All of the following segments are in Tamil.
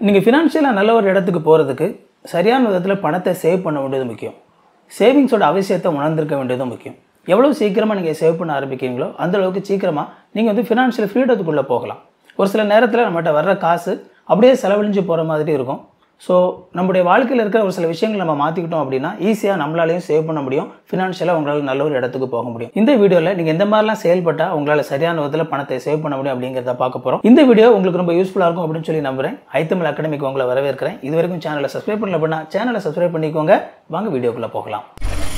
நீங்கள் ஃபினான்ஷியலாக நல்ல ஒரு இடத்துக்கு போகிறதுக்கு சரியான விதத்தில் பணத்தை சேவ் பண்ண வேண்டியது முக்கியம் சேவிங்ஸோட அவசியத்தை உணர்ந்திருக்க வேண்டியதும் முக்கியம் எவ்வளோ சீக்கிரமாக நீங்கள் சேவ் பண்ண ஆரம்பிக்கிறீங்களோ அந்த அளவுக்கு சீக்கிரமாக நீங்கள் வந்து ஃபினான்ஷியல் ஃப்ரீடத்துக்குள்ளே போகலாம் ஒரு சில நேரத்தில் நம்மகிட்ட வர்ற காசு அப்படியே செலவழிஞ்சு போகிற மாதிரி இருக்கும் ஸோ நம்முடைய வாழ்க்கையில் இருக்கிற ஒரு சில விஷயங்கள் நம்ம மாற்றிக்கிட்டோம் அப்படின்னா ஈஸியாக நம்மளாலையும் சேவ் பண்ண முடியும் ஃபினான்ஷியலாக உங்களால் நல்ல ஒரு இடத்துக்கு போக முடியும் இந்த வீடியோவில் நீங்கள் எந்த மாதிரிலாம் செயல்பட்டால் உங்களால் சரியான விதத்தில் பணத்தை சேவ் பண்ண முடியும் அப்படிங்கிறத பார்க்க போகிறோம் இந்த வீடியோ உங்களுக்கு ரொம்ப யூஸ்ஃபுல்லாக இருக்கும் அப்படின்னு சொல்லி நம்புறேன் ஐத்தமிழ் அகாடமிக்கு உங்களை வரவேற்கிறேன் இது வரைக்கும் சேனலை சப்ஸ்கிரைப் பண்ணல அப்படின்னா சேனலை சப்ஸ்கிரைப் பண்ணிக்கோங்க வாங்க வீடியோக்குள்ளே போகலாம்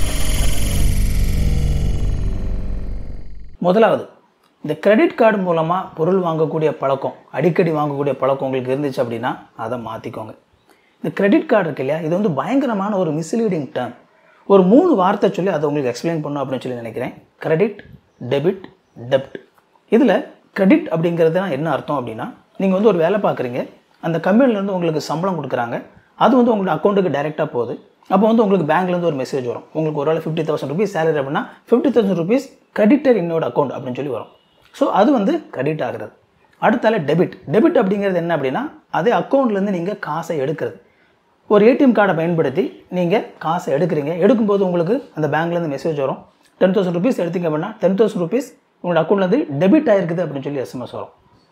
முதலாவது இந்த கிரெடிட் கார்டு மூலமாக பொருள் வாங்கக்கூடிய பழக்கம் அடிக்கடி வாங்கக்கூடிய பழக்கம் உங்களுக்கு இருந்துச்சு அப்படின்னா அதை மாற்றிக்கோங்க இந்த கிரெடிட் கார்டு இருக்கு இல்லையா இது வந்து பயங்கரமான ஒரு மிஸ்லீடிங் டேர்ம் ஒரு மூணு வார்த்தை சொல்லி அதை உங்களுக்கு எக்ஸ்பிளைன் பண்ணும் அப்படின்னு சொல்லி நினைக்கிறேன் கிரெடிட் டெபிட் டெப்ட் இதில் கிரெடிட் அப்படிங்கிறதுனா என்ன அர்த்தம் அப்படின்னா நீங்கள் வந்து ஒரு வேலை பார்க்குறீங்க அந்த கம்பெனிலேருந்து உங்களுக்கு சம்பளம் கொடுக்குறாங்க அது வந்து உங்களோட அக்கௌண்ட்டுக்கு டைரெக்டாக போகுது அப்போ வந்து உங்களுக்கு பேங்க்லேருந்து ஒரு மெசேஜ் வரும் உங்களுக்கு ஒரு வேலை ஃபிஃப்டி தௌசண்ட் ருபீஸ் சேலரி அப்படின்னா ஃபிஃப்டி தௌசண்ட் ருபீஸ் கிரெடிட்டர் என்னோட அக்கௌண்ட் அப்படின்னு சொல்லி வரும் ஸோ அது வந்து கிரெடிட் ஆகிறது அடுத்தால டெபிட் டெபிட் அப்படிங்கிறது என்ன அப்படின்னா அதே அக்கௌண்ட்லேருந்து நீங்கள் காசை எடுக்கிறது ஒரு ஏடிஎம் கார்டை பயன்படுத்தி நீங்கள் காசை எடுக்கிறீங்க எடுக்கும்போது உங்களுக்கு அந்த பேங்க்லேருந்து மெசேஜ் வரும் டென் தௌசண்ட் ருபீஸ் எடுத்தீங்க அப்படின்னா டென் தௌசண்ட் ருபீஸ் உங்களோட அக்கௌண்ட்லேருந்து டெபிட் ஆயிருக்குது அப்படின்னு சொல்லி எஸ்எம்எஸ் வரும்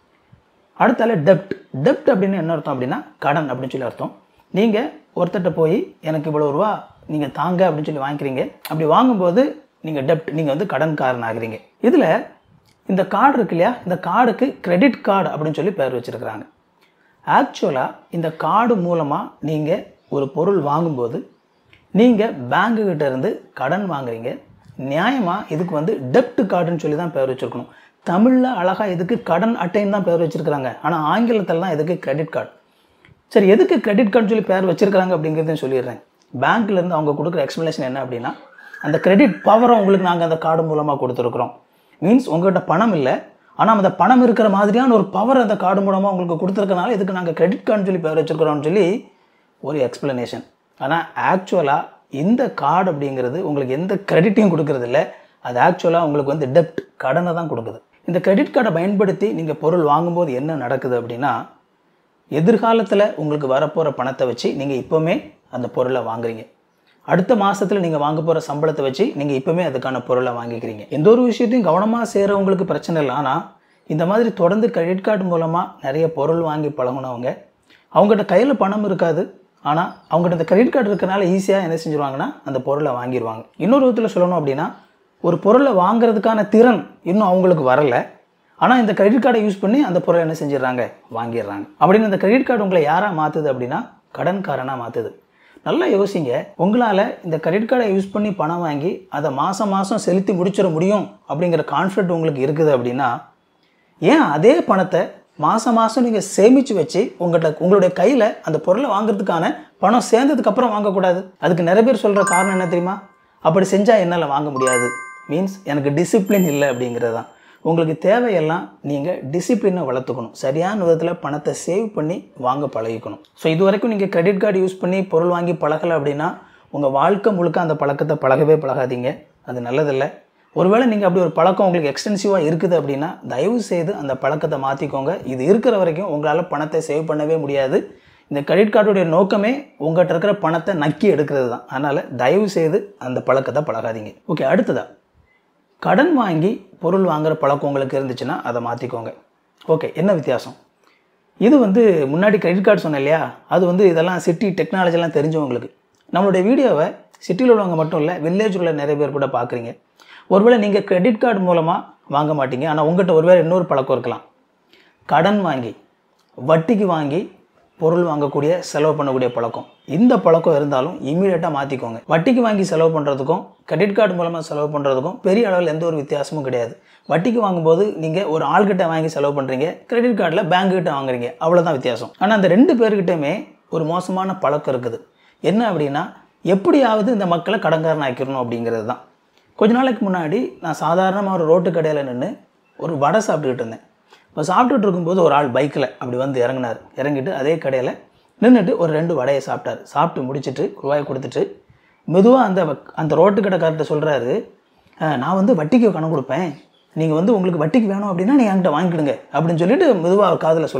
அடுத்தால டெப்ட் டெப்ட் அப்படின்னு என்ன அர்த்தம் அப்படின்னா கடன் அப்படின்னு சொல்லி அர்த்தம் நீங்கள் ஒருத்தர்கிட்ட போய் எனக்கு இவ்வளோ ரூபா நீங்கள் தாங்க அப்படின்னு சொல்லி வாங்கிக்கிறீங்க அப்படி வாங்கும்போது நீங்கள் டெப்ட் நீங்கள் வந்து கடன்காரன் ஆகுறீங்க இதில் இந்த கார்டு இருக்கு இல்லையா இந்த கார்டுக்கு கிரெடிட் கார்டு அப்படின்னு சொல்லி பேர் வச்சுருக்கிறாங்க ஆக்சுவலாக இந்த கார்டு மூலமாக நீங்கள் ஒரு பொருள் வாங்கும்போது நீங்கள் பேங்குக்கிட்ட இருந்து கடன் வாங்குறீங்க நியாயமாக இதுக்கு வந்து டெப்ட் கார்டுன்னு சொல்லி தான் பேர் வச்சுருக்கணும் தமிழில் அழகாக இதுக்கு கடன் அட்டைன்னு தான் பேர் வச்சுருக்கிறாங்க ஆனால் ஆங்கிலத்தில் தான் இதுக்கு கிரெடிட் கார்டு சரி எதுக்கு கிரெடிட் கார்டு சொல்லி பேர் வச்சுருக்காங்க அப்படிங்கிறதையும் சொல்லிடுறேன் பேங்க்லேருந்து அவங்க கொடுக்குற எக்ஸ்ப்ளனேஷன் என்ன அப்படின்னா அந்த கிரெடிட் பவரை உங்களுக்கு நாங்கள் அந்த கார்டு மூலமாக கொடுத்துருக்குறோம் மீன்ஸ் உங்கள்கிட்ட பணம் இல்லை ஆனால் அந்த பணம் இருக்கிற மாதிரியான ஒரு பவர் அந்த கார்டு மூலமாக உங்களுக்கு கொடுத்துருக்கனால இதுக்கு நாங்கள் கிரெடிட் கார்டுன்னு சொல்லி பேர் வச்சுருக்கிறோம்னு சொல்லி ஒரு எக்ஸ்ப்ளனேஷன் ஆனால் ஆக்சுவலாக இந்த கார்டு அப்படிங்கிறது உங்களுக்கு எந்த கிரெடிட்டையும் கொடுக்கறது இல்லை அது ஆக்சுவலாக உங்களுக்கு வந்து டெப்ட் கடனை தான் கொடுக்குது இந்த கிரெடிட் கார்டை பயன்படுத்தி நீங்கள் பொருள் வாங்கும்போது என்ன நடக்குது அப்படின்னா எதிர்காலத்தில் உங்களுக்கு வரப்போகிற பணத்தை வச்சு நீங்கள் இப்போவுமே அந்த பொருளை வாங்குறீங்க அடுத்த மாதத்தில் நீங்கள் வாங்க போகிற சம்பளத்தை வச்சு நீங்கள் இப்போவுமே அதுக்கான பொருளை வாங்கிக்கிறீங்க எந்த ஒரு விஷயத்தையும் கவனமாக செய்கிறவங்களுக்கு பிரச்சனை இல்லை ஆனால் இந்த மாதிரி தொடர்ந்து கிரெடிட் கார்டு மூலமாக நிறைய பொருள் வாங்கி பழகுனவங்க அவங்ககிட்ட கையில் பணம் இருக்காது ஆனால் அவங்ககிட்ட இந்த கிரெடிட் கார்டு இருக்கிறனால ஈஸியாக என்ன செஞ்சுருவாங்கன்னா அந்த பொருளை வாங்கிடுவாங்க இன்னொரு விதத்தில் சொல்லணும் அப்படின்னா ஒரு பொருளை வாங்குறதுக்கான திறன் இன்னும் அவங்களுக்கு வரலை ஆனால் இந்த கிரெடிட் கார்டை யூஸ் பண்ணி அந்த பொருளை என்ன செஞ்சிடறாங்க வாங்கிடுறாங்க அப்படின்னு இந்த கிரெடிட் கார்டு உங்களை யாராக மாற்றுது அப்படின்னா கடன்காரனாக மாற்றுது நல்லா யோசிங்க உங்களால் இந்த கிரெடிட் கார்டை யூஸ் பண்ணி பணம் வாங்கி அதை மாதம் மாதம் செலுத்தி முடிச்சிட முடியும் அப்படிங்கிற கான்ஃபிடென்ட் உங்களுக்கு இருக்குது அப்படின்னா ஏன் அதே பணத்தை மாதம் மாதம் நீங்கள் சேமித்து வச்சு உங்கள்கிட்ட உங்களுடைய கையில் அந்த பொருளை வாங்குறதுக்கான பணம் சேர்ந்ததுக்கப்புறம் வாங்கக்கூடாது அதுக்கு நிறைய பேர் சொல்கிற காரணம் என்ன தெரியுமா அப்படி செஞ்சால் என்னால் வாங்க முடியாது மீன்ஸ் எனக்கு டிசிப்ளின் இல்லை அப்படிங்கிறது தான் உங்களுக்கு தேவையெல்லாம் நீங்கள் டிசிப்ளினை வளர்த்துக்கணும் சரியான விதத்தில் பணத்தை சேவ் பண்ணி வாங்க பழகிக்கணும் ஸோ இது வரைக்கும் நீங்கள் கிரெடிட் கார்டு யூஸ் பண்ணி பொருள் வாங்கி பழகலை அப்படின்னா உங்கள் வாழ்க்கை முழுக்க அந்த பழக்கத்தை பழகவே பழகாதீங்க அது நல்லதில்லை ஒருவேளை நீங்கள் அப்படி ஒரு பழக்கம் உங்களுக்கு எக்ஸ்டென்சிவாக இருக்குது அப்படின்னா தயவு செய்து அந்த பழக்கத்தை மாற்றிக்கோங்க இது இருக்கிற வரைக்கும் உங்களால் பணத்தை சேவ் பண்ணவே முடியாது இந்த கிரெடிட் கார்டுடைய நோக்கமே உங்கள்கிட்ட இருக்கிற பணத்தை நக்கி எடுக்கிறது தான் அதனால் தயவு செய்து அந்த பழக்கத்தை பழகாதீங்க ஓகே அடுத்ததா கடன் வாங்கி பொருள் வாங்குற பழக்கம் உங்களுக்கு இருந்துச்சுன்னா அதை மாற்றிக்கோங்க ஓகே என்ன வித்தியாசம் இது வந்து முன்னாடி கிரெடிட் கார்டு சொன்னேன் இல்லையா அது வந்து இதெல்லாம் சிட்டி டெக்னாலஜிலாம் தெரிஞ்சவங்களுக்கு நம்மளுடைய வீடியோவை சிட்டியில் உள்ளவங்க மட்டும் இல்லை வில்லேஜ் உள்ள நிறைய பேர் கூட பார்க்குறீங்க ஒருவேளை நீங்கள் கிரெடிட் கார்டு மூலமாக வாங்க மாட்டீங்க ஆனால் உங்கள்கிட்ட ஒருவேளை இன்னொரு பழக்கம் இருக்கலாம் கடன் வாங்கி வட்டிக்கு வாங்கி பொருள் வாங்கக்கூடிய செலவு பண்ணக்கூடிய பழக்கம் இந்த பழக்கம் இருந்தாலும் இமீடியட்டாக மாற்றிக்கோங்க வட்டிக்கு வாங்கி செலவு பண்ணுறதுக்கும் கிரெடிட் கார்டு மூலமாக செலவு பண்ணுறதுக்கும் பெரிய அளவில் எந்த ஒரு வித்தியாசமும் கிடையாது வட்டிக்கு வாங்கும்போது நீங்கள் ஒரு ஆள்கிட்ட வாங்கி செலவு பண்ணுறீங்க கிரெடிட் கார்டில் பேங்க்கிட்ட வாங்குறீங்க அவ்வளோதான் வித்தியாசம் ஆனால் அந்த ரெண்டு பேர்கிட்டயுமே ஒரு மோசமான பழக்கம் இருக்குது என்ன அப்படின்னா எப்படியாவது இந்த மக்களை கடன்காரன் ஆக்கிடணும் அப்படிங்கிறது தான் கொஞ்ச நாளைக்கு முன்னாடி நான் சாதாரணமாக ஒரு ரோட்டு கடையில் நின்று ஒரு வடை சாப்பிட்டுக்கிட்டு இருந்தேன் இப்போ சாப்பிட்டுட்டு இருக்கும்போது ஒரு ஆள் பைக்கில் அப்படி வந்து இறங்கினார் இறங்கிட்டு அதே கடையில் நின்றுட்டு ஒரு ரெண்டு வடையை சாப்பிட்டார் சாப்பிட்டு முடிச்சுட்டு ரூபாய் கொடுத்துட்டு மெதுவாக அந்த அந்த ரோட்டு கடைக்கார்ட்ட சொல்கிறாரு நான் வந்து வட்டிக்கு கணக்கு கொடுப்பேன் நீங்கள் வந்து உங்களுக்கு வட்டிக்கு வேணும் அப்படின்னா நீங்கள் என்கிட்ட வாங்கிக்கிடுங்க அப்படின்னு சொல்லிட்டு மெதுவாக அவர் காதில் சொல்கிறார்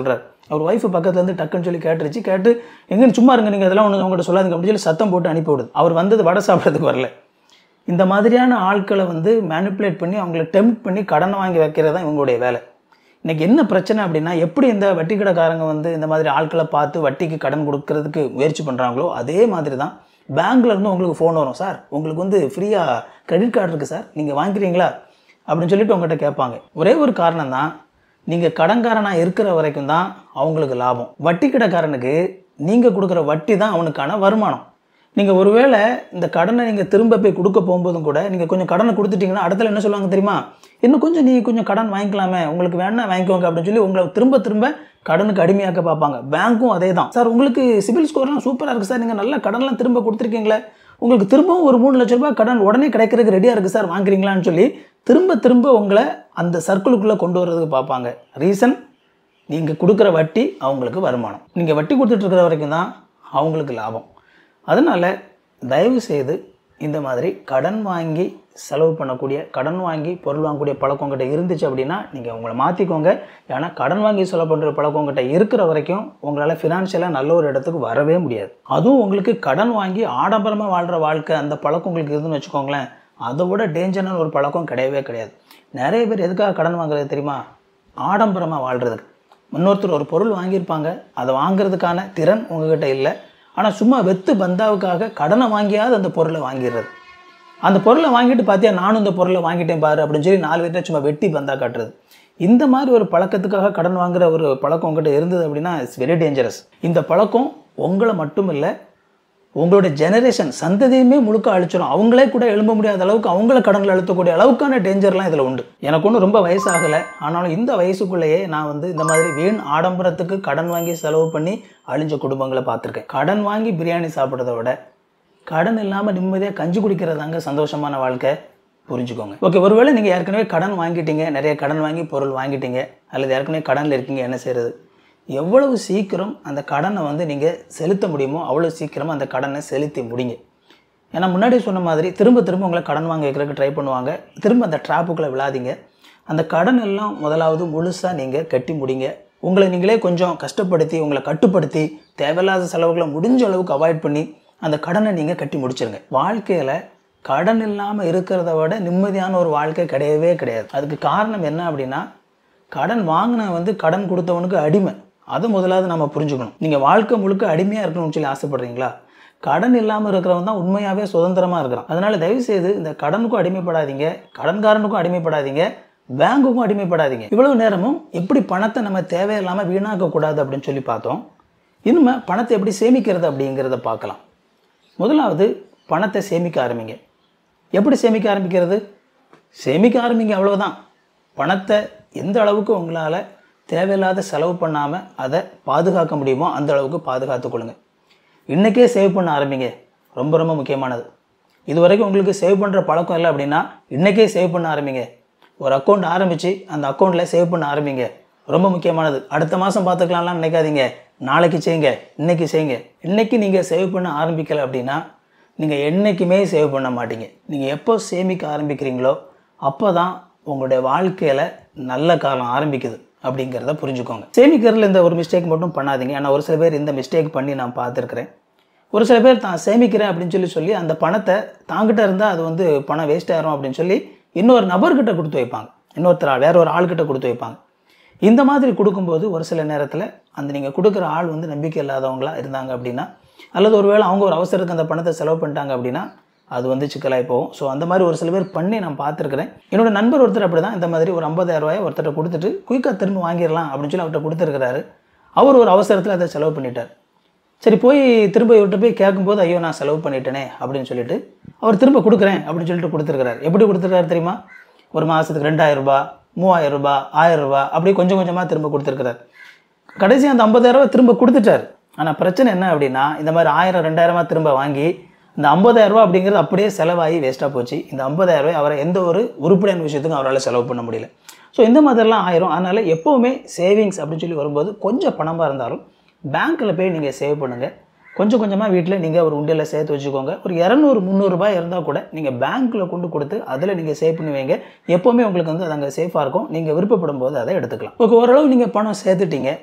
அவர் ஒய்ஃபு பக்கத்துலேருந்து டக்குன்னு சொல்லி கேட்டுருச்சு கேட்டு எங்கன்னு சும்மா இருங்க நீங்கள் அதெல்லாம் ஒன்று அவங்ககிட்ட சொல்லாதுங்க அப்படின்னு சொல்லி சத்தம் போட்டு அனுப்பி விடுது அவர் வந்தது வடை சாப்பிட்றதுக்கு வரல இந்த மாதிரியான ஆட்களை வந்து மேனிப்புலேட் பண்ணி அவங்கள டெம்ப் பண்ணி கடனை வாங்கி வைக்கிறது தான் இவங்களுடைய வேலை இன்றைக்கி என்ன பிரச்சனை அப்படின்னா எப்படி இந்த வட்டி கடைக்காரங்க வந்து இந்த மாதிரி ஆட்களை பார்த்து வட்டிக்கு கடன் கொடுக்கறதுக்கு முயற்சி பண்ணுறாங்களோ அதே மாதிரி தான் பேங்க்ல இருந்து உங்களுக்கு ஃபோன் வரும் சார் உங்களுக்கு வந்து ஃப்ரீயாக கிரெடிட் கார்டு இருக்குது சார் நீங்கள் வாங்கிக்கிறீங்களா அப்படின்னு சொல்லிட்டு உங்கள்கிட்ட கேட்பாங்க ஒரே ஒரு காரணம் தான் நீங்கள் கடன்காரனாக இருக்கிற வரைக்கும் தான் அவங்களுக்கு லாபம் வட்டி கடைக்காரனுக்கு நீங்கள் கொடுக்குற வட்டி தான் அவனுக்கான வருமானம் நீங்கள் ஒருவேளை இந்த கடனை நீங்கள் திரும்ப போய் கொடுக்க போகும்போதும் கூட நீங்கள் கொஞ்சம் கடனை கொடுத்துட்டீங்கன்னா அடுத்தல என்ன சொல்லுவாங்க தெரியுமா இன்னும் கொஞ்சம் நீ கொஞ்சம் கடன் வாங்கிக்கலாமே உங்களுக்கு வேணா வாங்கிக்கோங்க அப்படின்னு சொல்லி உங்களை திரும்ப திரும்ப கடனுக்கு அடிமையாக்க பார்ப்பாங்க பேங்க்கும் அதே தான் சார் உங்களுக்கு சிபில் ஸ்கோர்லாம் சூப்பராக இருக்குது சார் நீங்கள் நல்லா கடன்லாம் திரும்ப கொடுத்துருக்கீங்களே உங்களுக்கு திரும்பவும் ஒரு மூணு லட்ச ரூபாய் கடன் உடனே கிடைக்கிறதுக்கு ரெடியாக இருக்குது சார் வாங்குறீங்களான்னு சொல்லி திரும்ப திரும்ப உங்களை அந்த சர்க்கிளுக்குள்ளே கொண்டு வர்றதுக்கு பார்ப்பாங்க ரீசன் நீங்கள் கொடுக்குற வட்டி அவங்களுக்கு வருமானம் நீங்கள் வட்டி கொடுத்துட்டு இருக்கிற வரைக்கும் தான் அவங்களுக்கு லாபம் அதனால் தயவு செய்து இந்த மாதிரி கடன் வாங்கி செலவு பண்ணக்கூடிய கடன் வாங்கி பொருள் வாங்கக்கூடிய பழக்கம் கிட்ட இருந்துச்சு அப்படின்னா நீங்கள் உங்களை மாற்றிக்கோங்க ஏன்னா கடன் வாங்கி செலவு பண்ணுற பழக்கம் கிட்ட இருக்கிற வரைக்கும் உங்களால் ஃபினான்ஷியலாக நல்ல ஒரு இடத்துக்கு வரவே முடியாது அதுவும் உங்களுக்கு கடன் வாங்கி ஆடம்பரமாக வாழ்கிற வாழ்க்கை அந்த பழக்கம் உங்களுக்கு இருந்துன்னு வச்சுக்கோங்களேன் அதை விட டேஞ்சரான ஒரு பழக்கம் கிடையவே கிடையாது நிறைய பேர் எதுக்காக கடன் வாங்குறது தெரியுமா ஆடம்பரமாக வாழ்கிறதுக்கு இன்னொருத்தர் ஒரு பொருள் வாங்கியிருப்பாங்க அதை வாங்குறதுக்கான திறன் உங்ககிட்ட இல்லை ஆனால் சும்மா வெத்து பந்தாவுக்காக கடனை வாங்கியாவது அந்த பொருளை வாங்கிடுறது அந்த பொருளை வாங்கிட்டு பார்த்தியா நானும் இந்த பொருளை வாங்கிட்டேன் பாரு அப்படின்னு சொல்லி நாலு பேர்ட்ட சும்மா வெட்டி பந்தா காட்டுறது இந்த மாதிரி ஒரு பழக்கத்துக்காக கடன் வாங்குற ஒரு பழக்கம் உங்ககிட்ட இருந்தது அப்படின்னா இட்ஸ் வெரி டேஞ்சரஸ் இந்த பழக்கம் உங்களை மட்டும் இல்லை உங்களோட ஜெனரேஷன் சந்ததியுமே முழுக்க அழிச்சிடும் அவங்களே கூட எழும்ப முடியாத அளவுக்கு அவங்கள கடனில் அழுத்தக்கூடிய அளவுக்கான டேஞ்சர்லாம் இதில் உண்டு எனக்கு ஒன்றும் ரொம்ப வயசாகலை ஆனாலும் இந்த வயசுக்குள்ளேயே நான் வந்து இந்த மாதிரி வீண் ஆடம்பரத்துக்கு கடன் வாங்கி செலவு பண்ணி அழிஞ்ச குடும்பங்களை பார்த்துருக்கேன் கடன் வாங்கி பிரியாணி சாப்பிட்றத விட கடன் இல்லாமல் நிம்மதியாக கஞ்சி குடிக்கிறதாங்க சந்தோஷமான வாழ்க்கை புரிஞ்சுக்கோங்க ஓகே ஒருவேளை நீங்கள் ஏற்கனவே கடன் வாங்கிட்டீங்க நிறைய கடன் வாங்கி பொருள் வாங்கிட்டீங்க அல்லது ஏற்கனவே கடனில் இருக்கீங்க என்ன செய்கிறது எவ்வளவு சீக்கிரம் அந்த கடனை வந்து நீங்கள் செலுத்த முடியுமோ அவ்வளோ சீக்கிரம் அந்த கடனை செலுத்தி முடிங்க ஏன்னா முன்னாடி சொன்ன மாதிரி திரும்ப திரும்ப உங்களை கடன் வாங்க வைக்கிறதுக்கு ட்ரை பண்ணுவாங்க திரும்ப அந்த ட்ராப்புக்குள்ளே விழாதீங்க அந்த கடன் எல்லாம் முதலாவது முழுசாக நீங்கள் கட்டி முடிங்க உங்களை நீங்களே கொஞ்சம் கஷ்டப்படுத்தி உங்களை கட்டுப்படுத்தி தேவையில்லாத செலவுகளை முடிஞ்ச அளவுக்கு அவாய்ட் பண்ணி அந்த கடனை நீங்கள் கட்டி முடிச்சிருங்க வாழ்க்கையில் கடன் இல்லாமல் இருக்கிறத விட நிம்மதியான ஒரு வாழ்க்கை கிடையவே கிடையாது அதுக்கு காரணம் என்ன அப்படின்னா கடன் வாங்கின வந்து கடன் கொடுத்தவனுக்கு அடிமை அதை முதலாவது நம்ம புரிஞ்சுக்கணும் நீங்கள் வாழ்க்கை முழுக்க அடிமையாக இருக்கணும்னு சொல்லி ஆசைப்படுறீங்களா கடன் இல்லாமல் இருக்கிறவன் தான் உண்மையாகவே சுதந்திரமாக இருக்கிறான் அதனால் தயவுசெய்து இந்த கடனுக்கும் அடிமைப்படாதீங்க கடன்காரனுக்கும் அடிமைப்படாதீங்க பேங்குக்கும் அடிமைப்படாதீங்க இவ்வளவு நேரமும் எப்படி பணத்தை நம்ம தேவையில்லாமல் வீணாக்கக்கூடாது அப்படின்னு சொல்லி பார்த்தோம் இனிமே பணத்தை எப்படி சேமிக்கிறது அப்படிங்கிறத பார்க்கலாம் முதலாவது பணத்தை சேமிக்க ஆரம்பிங்க எப்படி சேமிக்க ஆரம்பிக்கிறது சேமிக்க ஆரம்பிங்க அவ்வளவுதான் பணத்தை எந்த அளவுக்கு உங்களால் தேவையில்லாத செலவு பண்ணாமல் அதை பாதுகாக்க முடியுமோ அந்த அளவுக்கு பாதுகாத்துக் கொள்ளுங்க இன்றைக்கே சேவ் பண்ண ஆரம்பிங்க ரொம்ப ரொம்ப முக்கியமானது இது வரைக்கும் உங்களுக்கு சேவ் பண்ணுற பழக்கம் இல்லை அப்படின்னா இன்றைக்கே சேவ் பண்ண ஆரம்பிங்க ஒரு அக்கௌண்ட் ஆரம்பித்து அந்த அக்கௌண்ட்டில் சேவ் பண்ண ஆரம்பிங்க ரொம்ப முக்கியமானது அடுத்த மாதம் பார்த்துக்கலாம்லாம் நினைக்காதீங்க நாளைக்கு செய்யுங்க இன்னைக்கு செய்யுங்க இன்னைக்கு நீங்கள் சேவ் பண்ண ஆரம்பிக்கலை அப்படின்னா நீங்கள் என்றைக்குமே சேவ் பண்ண மாட்டீங்க நீங்கள் எப்போ சேமிக்க ஆரம்பிக்கிறீங்களோ அப்போ தான் உங்களுடைய வாழ்க்கையில் நல்ல காலம் ஆரம்பிக்குது அப்படிங்கிறத புரிஞ்சுக்கோங்க சேமிக்கிறதுல இந்த ஒரு மிஸ்டேக் மட்டும் பண்ணாதீங்க ஏன்னா ஒரு சில பேர் இந்த மிஸ்டேக் பண்ணி நான் பார்த்துருக்குறேன் ஒரு சில பேர் தான் சேமிக்கிறேன் அப்படின்னு சொல்லி சொல்லி அந்த பணத்தை தாங்கிட்ட இருந்தால் அது வந்து பணம் வேஸ்ட் ஆயிரும் அப்படின்னு சொல்லி இன்னொரு நபர்கிட்ட கொடுத்து வைப்பாங்க இன்னொருத்தர் ஆள் வேற ஒரு ஆள்கிட்ட கொடுத்து வைப்பாங்க இந்த மாதிரி கொடுக்கும்போது ஒரு சில நேரத்தில் அந்த நீங்கள் கொடுக்குற ஆள் வந்து நம்பிக்கை இல்லாதவங்களா இருந்தாங்க அப்படின்னா அல்லது ஒருவேளை அவங்க ஒரு அவசரத்துக்கு அந்த பணத்தை செலவு பண்ணிட்டாங்க அப்படின்னா அது வந்து சிக்கலாகி போகும் ஸோ அந்த மாதிரி ஒரு சில பேர் பண்ணி நான் பார்த்துருக்குறேன் என்னோட நண்பர் ஒருத்தர் அப்படி தான் இந்த மாதிரி ஒரு 50000 ரூபாயை ஒருத்தர்கிட்ட கொடுத்துட்டு குயிக்காக திரும்ப வாங்கிடலாம் அப்படின்னு சொல்லி அவர்கிட்ட கொடுத்துருக்கிறாரு அவர் ஒரு அவசரத்தில் அதை செலவு பண்ணிட்டார் சரி போய் திரும்ப இவர்கிட்ட போய் கேட்கும்போது ஐயோ நான் செலவு பண்ணிட்டேனே அப்படின்னு சொல்லிட்டு அவர் திரும்ப கொடுக்குறேன் அப்படின்னு சொல்லிட்டு கொடுத்துருக்கிறாரு எப்படி கொடுத்துருக்காரு தெரியுமா ஒரு மாதத்துக்கு ரெண்டாயிரம் ரூபாய் மூவாயிரம் ரூபாய் ஆயிரம் ரூபாய் அப்படியே கொஞ்சம் கொஞ்சமாக திரும்ப கொடுத்துருக்கிறார் கடைசி அந்த 50000 ரூபாய் திரும்ப கொடுத்துட்டார் ஆனால் பிரச்சனை என்ன அப்படின்னா இந்த மாதிரி ஆயிரம் ரெண்டாயிரமா திரும்ப வாங்கி இந்த 50000 ரூபாய் அப்படிங்கிறது அப்படியே செலவாகி வேஸ்ட்டாக போச்சு இந்த 50000 ரூபாய் அவரை எந்த ஒரு உருப்படியான விஷயத்துக்கும் அவரால் செலவு பண்ண முடியல ஸோ இந்த மாதிரிலாம் ஆயிரும் அதனால் எப்போவுமே சேவிங்ஸ் அப்படின்னு சொல்லி வரும்போது கொஞ்சம் பணமாக இருந்தாலும் பேங்க்கில் போய் நீங்கள் சேவ் பண்ணுங்கள் கொஞ்சம் கொஞ்சமாக வீட்டில் நீங்கள் ஒரு உண்டியலில் சேர்த்து வச்சுக்கோங்க ஒரு இரநூறு முந்நூறுரூபாய் இருந்தால் கூட நீங்கள் பேங்க்கில் கொண்டு கொடுத்து அதில் நீங்கள் சேவ் பண்ணி வைங்க எப்போவுமே உங்களுக்கு வந்து அது அங்கே சேஃபாக இருக்கும் நீங்கள் விருப்பப்படும் போது அதை எடுத்துக்கலாம் ஓகே ஓரளவு நீங்கள் பணம் சேர்த்துட்டீங்க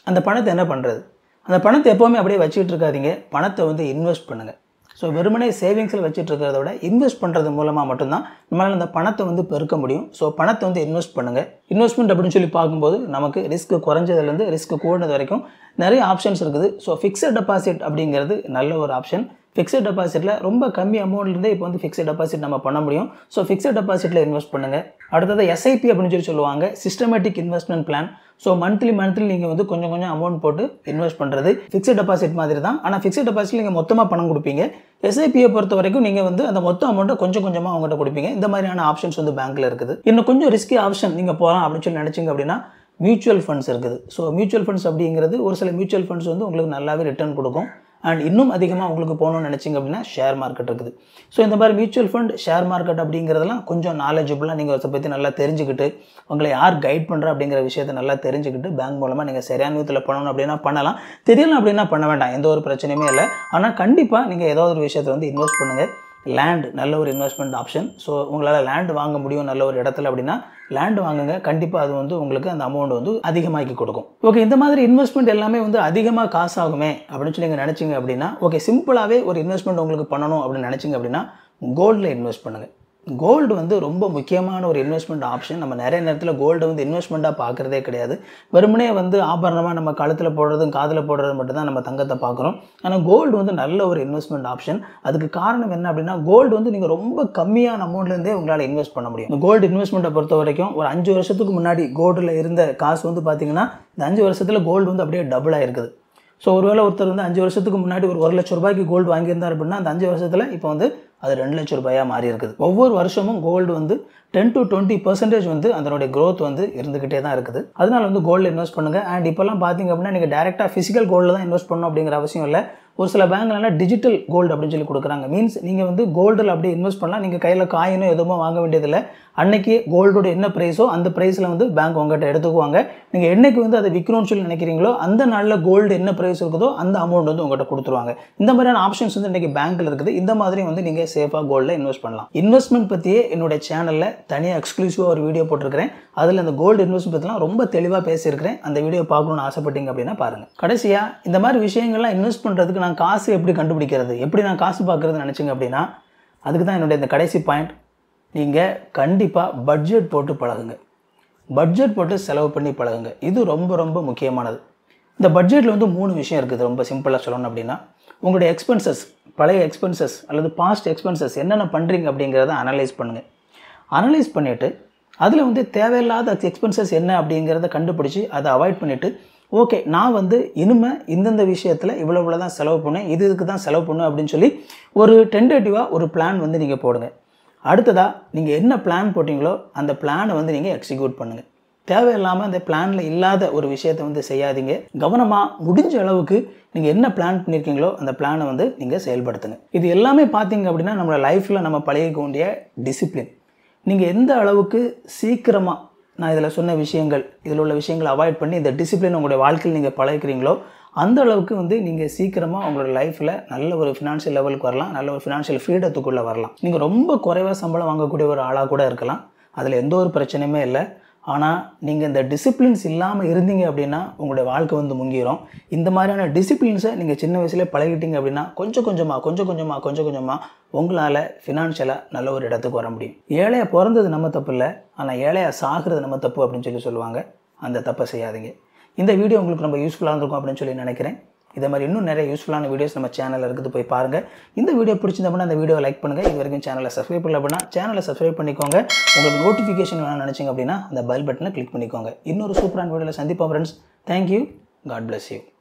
அந்த பணத்தை என்ன பண்ணுறது அந்த பணத்தை எப்போவுமே அப்படியே வச்சுக்கிட்டு இருக்காதீங்க பணத்தை வந்து இன்வெஸ்ட் பண்ணுங்கள் ஸோ வெறுமனே சேவிங்ஸில் வச்சுட்டு இருக்கிறத விட இன்வெஸ்ட் பண்ணுறது மூலமாக மட்டும்தான் நம்மளால் அந்த பணத்தை வந்து பெருக்க முடியும் ஸோ பணத்தை வந்து இன்வெஸ்ட் பண்ணுங்கள் இன்வெஸ்ட்மெண்ட் அப்படின்னு சொல்லி பார்க்கும்போது நமக்கு ரிஸ்க் குறைஞ்சதுலேருந்து ரிஸ்க் கூடினது வரைக்கும் நிறைய ஆப்ஷன்ஸ் இருக்குது ஸோ ஃபிக்ஸட் டெபாசிட் அப்படிங்கிறது நல்ல ஒரு ஆப்ஷன் ஃபிக்ஸட் டெபாசிட்டில் ரொம்ப கம்மி அமௌண்ட்லேருந்தே இப்போ வந்து ஃபிக்ஸட் டெபாசிட் நம்ம பண்ண முடியும் ஸோ ஃபிக்ஸட் டெபாசிட்டில் இன்வெஸ்ட் பண்ணுங்கள் அடுத்தது எஸ்ஐபி அப்படின்னு சொல்லி சொல்லுவாங்க systematic investment plan so monthly monthly நீங்கள் வந்து கொஞ்சம் கொஞ்சம் அமௌண்ட் போட்டு இன்வெஸ்ட் பண்ணுறது ஃபிக்ஸட் டெபாசிட் மாதிரி தான் ஆனால் ஃபிக்ஸட் டெபாசிட் நீங்கள் மொத்தமாக பணம் கொடுப்பீங்க எஸ்ஐபியை பொறுத்த வரைக்கும் நீங்கள் வந்து அந்த மொத்த அமௌண்ட்டை கொஞ்சம் கொஞ்சமாக அவங்ககிட்ட கொடுப்பீங்க இந்த மாதிரியான ஆப்ஷன்ஸ் வந்து பேங்க்கில் இருக்குது இன்னும் கொஞ்சம் ரிஸ்கி ஆப்ஷன் நீங்கள் போகலாம் அப்படின்னு சொல்லி நினச்சிங்க அப்படின்னா மியூச்சுவல் ஃபண்ட்ஸ் இருக்குது ஸோ மியூச்சுவல் ஃபண்ட்ஸ் அப்படிங்கிறது ஒரு சில மியூச்சுவல் ஃபண்ட்ஸ் வந்து உங்களுக்கு நல்லாவே ரிட்டர்ன் கொடுக்கும் அண்ட் இன்னும் அதிகமாக உங்களுக்கு போகணும்னு நினச்சிங்க அப்படின்னா ஷேர் மார்க்கெட் இருக்குது ஸோ இந்த மாதிரி மியூச்சுவல் ஃபண்ட் ஷேர் மார்க்கெட் அப்படிங்கிறதெல்லாம் கொஞ்சம் நாலேஜபிளாக நீங்கள் அதை பற்றி நல்லா தெரிஞ்சுக்கிட்டு உங்களை யார் கைட் பண்ணுறா அப்படிங்கிற விஷயத்தை நல்லா தெரிஞ்சுக்கிட்டு பேங்க் மூலமாக நீங்கள் சரியான விதத்தில் பண்ணணும் அப்படின்னா பண்ணலாம் தெரியலாம் அப்படின்னா பண்ண வேண்டாம் எந்த ஒரு பிரச்சனையுமே இல்லை ஆனால் கண்டிப்பாக நீங்கள் ஏதோ ஒரு விஷயத்தை வந்து இன்வெஸ்ட் பண்ணுங்கள் லேண்ட் நல்ல ஒரு இன்வெஸ்ட்மெண்ட் ஆப்ஷன் ஸோ உங்களால் லேண்ட் வாங்க முடியும் நல்ல ஒரு இடத்துல அப்படின்னா லேண்ட் வாங்குங்க கண்டிப்பாக அது வந்து உங்களுக்கு அந்த அமௌண்ட் வந்து அதிகமாக்கி கொடுக்கும் ஓகே இந்த மாதிரி இன்வெஸ்ட்மெண்ட் எல்லாமே வந்து அதிகமாக காசு ஆகுமே அப்படின்னு சொல்லி நீங்கள் நினச்சிங்க அப்படின்னா ஓகே சிம்பிளாகவே ஒரு இன்வெஸ்ட்மெண்ட் உங்களுக்கு பண்ணணும் அப்படின்னு நினச்சிங்க அப்படின்னா கோல்டில் இன்வெஸ்ட் பண்ணுங்கள் கோல்டு வந்து ரொம்ப முக்கியமான ஒரு இன்வெஸ்ட்மெண்ட் ஆப்ஷன் நம்ம நிறைய நேரத்தில் கோல்டு வந்து இன்வெஸ்ட்மெண்ட்டாக பார்க்குறதே கிடையாது வெறுமனே வந்து ஆபரணமாக நம்ம கழுத்தில் போடுறதும் காதில் போடுறது மட்டும்தான் நம்ம தங்கத்தை பார்க்குறோம் ஆனால் கோல்டு வந்து நல்ல ஒரு இன்வெஸ்ட்மெண்ட் ஆப்ஷன் அதுக்கு காரணம் என்ன அப்படின்னா கோல்டு வந்து நீங்கள் ரொம்ப கம்மியான அமௌண்ட்லேருந்தே உங்களால் இன்வெஸ்ட் பண்ண முடியும் இந்த கோல்டு இன்வெஸ்ட்மெண்ட்டை பொறுத்த வரைக்கும் ஒரு அஞ்சு வருஷத்துக்கு முன்னாடி கோல்டில் இருந்த காசு வந்து பார்த்தீங்கன்னா இந்த அஞ்சு வருஷத்தில் கோல்டு வந்து அப்படியே டபுளாக இருக்குது ஸோ ஒருவேளை ஒருத்தர் வந்து அஞ்சு வருஷத்துக்கு முன்னாடி ஒரு ஒரு லட்ச ரூபாய்க்கு கோல்டு வாங்கியிருந்தார் அப்படின்னா அந்த அஞ்சு வருஷத்தில் இப்போ வந்து அது ரெண்டு லட்ச ரூபாயாக மாறி இருக்குது ஒவ்வொரு வருஷமும் கோல்டு வந்து டென் டு டுவெண்ட்டி பர்சன்டேஜ் வந்து அதனுடைய growth வந்து இருந்துக்கிட்டே தான் இருக்குது அதனால வந்து கோல்டு இன்வெஸ்ட் பண்ணுங்கள் அண்ட் இப்போல்லாம் பார்த்தீங்க அப்படின்னா நீங்கள் டேரெக்டாக ஃபிசிக்கல் கோல்டில் தான் இன்வெஸ்ட் பண்ணணும் அப்படிங்கிற அவசியம் இல்லை ஒரு சில பேங்க்லாம் டிஜிட்டல் கோல்டு அப்படின்னு சொல்லி கொடுக்குறாங்க மீன்ஸ் நீங்கள் வந்து கோல்டில் அப்படியே இன்வெஸ்ட் பண்ணலாம் நீங்கள் கையில் காயினோ எதுவுமோ வாங்க வேண்டியதில்லை அன்னைக்கு கோல்டோட என்ன ப்ரைஸோ அந்த ப்ரைஸில் வந்து பேங்க் உங்கள்கிட்ட எடுத்துக்குவாங்க நீங்கள் என்னைக்கு வந்து அதை விற்கணும்னு சொல்லி நினைக்கிறீங்களோ அந்த நாளில் கோல்டு என்ன ப்ரைஸ் இருக்குதோ அந்த அமௌண்ட் வந்து உங்கள்கிட்ட கொடுத்துருவாங்க இந்த மாதிரியான ஆப்ஷன்ஸ் வந்து இன்றைக்கி பேங்க்கில் இருக்குது இந்த மாதிரி வந்து நீங்கள் சேஃபாக கோல்டில் இன்வெஸ்ட் பண்ணலாம் இன்வெஸ்ட்மெண்ட் பற்றியே என்னுடைய சேனலில் தனியாக எக்ஸ்க்ளூசிவாக ஒரு வீடியோ போட்டிருக்கிறேன் அதில் இந்த கோல்டு இன்வெஸ்ட்மெண்ட் பற்றிலாம் ரொம்ப தெளிவாக பேசியிருக்கிறேன் அந்த வீடியோ பார்க்கணும்னு ஆசைப்பட்டீங்க அப்படின்னா பாருங்கள் கடைசியாக இந்த மாதிரி விஷயங்கள்லாம் இன்வெஸ்ட் பண்ணுறதுக்கு நான் காசு எப்படி கண்டுபிடிக்கிறது எப்படி நான் காசு பார்க்குறதுன்னு நினச்சிங்க அப்படின்னா அதுக்கு தான் என்னுடைய இந்த கடைசி பாயிண்ட் நீங்கள் கண்டிப்பாக பட்ஜெட் போட்டு பழகுங்க பட்ஜெட் போட்டு செலவு பண்ணி பழகுங்க இது ரொம்ப ரொம்ப முக்கியமானது இந்த பட்ஜெட்டில் வந்து மூணு விஷயம் இருக்குது ரொம்ப சிம்பிளாக சொல்லணும் அப்படின்னா உங்களுடைய எக்ஸ்பென்சஸ் பழைய எக்ஸ்பென்சஸ் அல்லது பாஸ்ட் எக்ஸ்பென்சஸ் என்னென்ன பண்ணுறீங்க அப்படிங்கிறத அனலைஸ் பண்ணுங்கள் அனலைஸ் பண்ணிவிட்டு அதில் வந்து தேவையில்லாத எக்ஸ்பென்சஸ் என்ன அப்படிங்கிறத கண்டுபிடிச்சி அதை அவாய்ட் பண்ணிவிட்டு ஓகே நான் வந்து இனிமே இந்தந்த விஷயத்தில் இவ்வளோ இவ்வளோ தான் செலவு பண்ணேன் இது இதுக்கு தான் செலவு பண்ணேன் அப்படின்னு சொல்லி ஒரு டென்டேட்டிவாக ஒரு பிளான் வந்து நீங்கள் போடுங்க அடுத்ததாக நீங்கள் என்ன பிளான் போட்டிங்களோ அந்த பிளானை வந்து நீங்கள் எக்ஸிக்யூட் பண்ணுங்கள் தேவையில்லாமல் அந்த பிளானில் இல்லாத ஒரு விஷயத்தை வந்து செய்யாதீங்க கவனமாக முடிஞ்ச அளவுக்கு நீங்கள் என்ன பிளான் பண்ணியிருக்கீங்களோ அந்த பிளானை வந்து நீங்கள் செயல்படுத்துங்க இது எல்லாமே பார்த்தீங்க அப்படின்னா நம்மளோட லைஃப்பில் நம்ம பழகிக்க வேண்டிய டிசிப்ளின் நீங்கள் எந்த அளவுக்கு சீக்கிரமாக நான் இதில் சொன்ன விஷயங்கள் இதில் உள்ள விஷயங்களை அவாய்ட் பண்ணி இந்த டிசிப்ளின் உங்களுடைய வாழ்க்கையில் நீங்கள் பழகிக்கிறீங்களோ அந்த அளவுக்கு வந்து நீங்கள் சீக்கிரமாக உங்களோட லைஃப்பில் நல்ல ஒரு ஃபினான்ஷியல் லெவலுக்கு வரலாம் நல்ல ஒரு ஃபினான்ஷியல் ஃப்ரீடத்துக்குள்ளே வரலாம் நீங்கள் ரொம்ப குறைவாக சம்பளம் வாங்கக்கூடிய ஒரு ஆளாக கூட இருக்கலாம் அதில் எந்த ஒரு பிரச்சனையுமே இல்லை ஆனால் நீங்கள் இந்த டிசிப்ளின்ஸ் இல்லாமல் இருந்தீங்க அப்படின்னா உங்களுடைய வாழ்க்கை வந்து முங்கிரும் இந்த மாதிரியான டிசிப்ளின்ஸை நீங்கள் சின்ன வயசுலேயே பழகிட்டீங்க அப்படின்னா கொஞ்சம் கொஞ்சமாக கொஞ்சம் கொஞ்சமாக கொஞ்சம் கொஞ்சமாக உங்களால் ஃபினான்ஷியலாக நல்ல ஒரு இடத்துக்கு வர முடியும் ஏழையாக பிறந்தது நம்ம தப்பு இல்லை ஆனால் ஏழையாக சாகிறது நம்ம தப்பு அப்படின்னு சொல்லி சொல்லுவாங்க அந்த தப்பை செய்யாதீங்க இந்த வீடியோ உங்களுக்கு ரொம்ப யூஸ்ஃபுல்லாக இருந்திருக்கும் அப்படின்னு சொல்லி நினைக்கிறேன் இதே மாதிரி இன்னும் நிறைய யூஸ்ஃபுல்லான வீடியோஸ் நம்ம சேனலில் இருக்குது போய் பாருங்கள் இந்த வீடியோ பிடிச்சிருந்தா அந்த வீடியோ லைக் பண்ணுங்கள் இது வரைக்கும் சேனலை சப்ஸ்கிரைப் பண்ணல அப்படின்னா சேனலை சப்ஸ்கிரைப் பண்ணிக்கோங்க உங்களுக்கு நோட்டிஃபிகேஷன் வேணும்னு நினச்சிங்க அப்படின்னா அந்த பெல் பட்டனை கிளிக் பண்ணிக்கோங்க இன்னொரு சூப்பரான வீடியோவில் சந்திப்போம் friends thank you God bless you